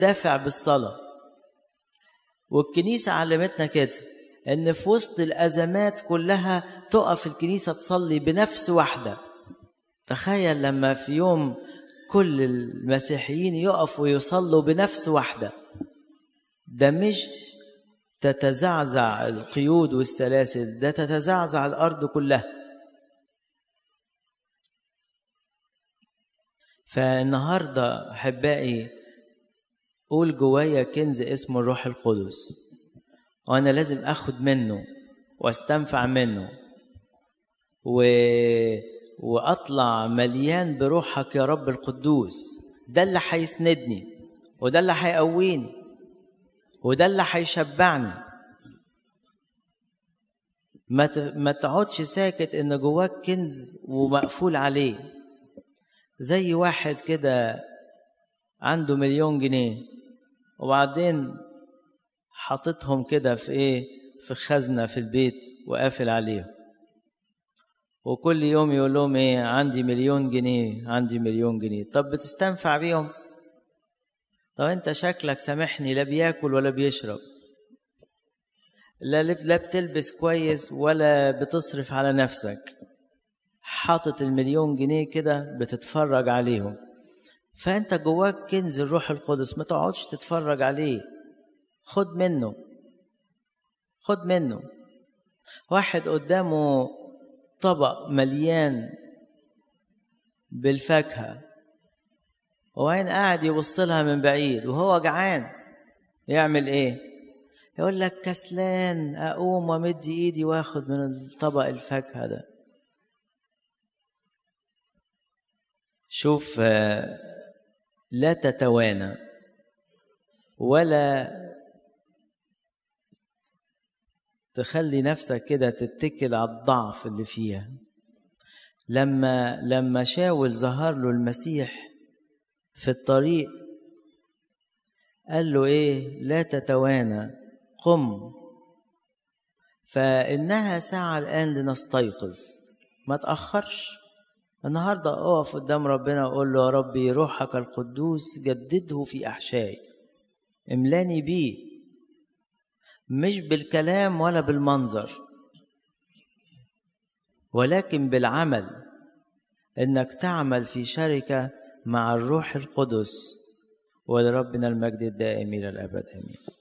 دافع بالصلاة والكنيسة علمتنا كده إن في وسط الأزمات كلها تقف الكنيسة تصلي بنفس واحدة تخيل لما في يوم كل المسيحيين يقفوا ويصلوا بنفس واحدة ده مش تتزعزع القيود والسلاسل ده تتزعزع الأرض كلها فالنهاردة أحبائي قول جوايا كنز اسمه الروح القدس وأنا لازم أخد منه واستنفع منه و... وأطلع مليان بروحك يا رب القدوس ده اللي هيسندني وده اللي هيقويني وده اللي هيشبعني ما ت... ما تقعدش ساكت ان جواك كنز ومقفول عليه زي واحد كده عنده مليون جنيه وبعدين حاططهم كده في ايه في خزنة في البيت وقافل عليهم وكل يوم يقول لهم ايه عندي مليون جنيه عندي مليون جنيه طب بتستنفع بيهم طب انت شكلك سامحني لا بياكل ولا بيشرب لا لا بتلبس كويس ولا بتصرف على نفسك حاطط المليون جنيه كده بتتفرج عليهم فانت جواك كنز الروح القدس ما تقعدش تتفرج عليه خد منه خد منه واحد قدامه طبق مليان بالفاكهة وبعدين قاعد يبص لها من بعيد وهو جعان يعمل ايه يقول لك كسلان اقوم وامد ايدي واخد من الطبق الفاكهة ده شوف لا تتوانى ولا تخلي نفسك كده تتكل على الضعف اللي فيها لما لما شاول ظهر له المسيح في الطريق قال له ايه لا تتوانى قم فانها ساعه الان لنستيقظ ما تاخرش النهارده اقف قدام ربنا وقول له يا ربي روحك القدوس جدده في احشائي املاني بيه مش بالكلام ولا بالمنظر ولكن بالعمل انك تعمل في شركه مع الروح القدس ولربنا المجد الدائم الى الابد امين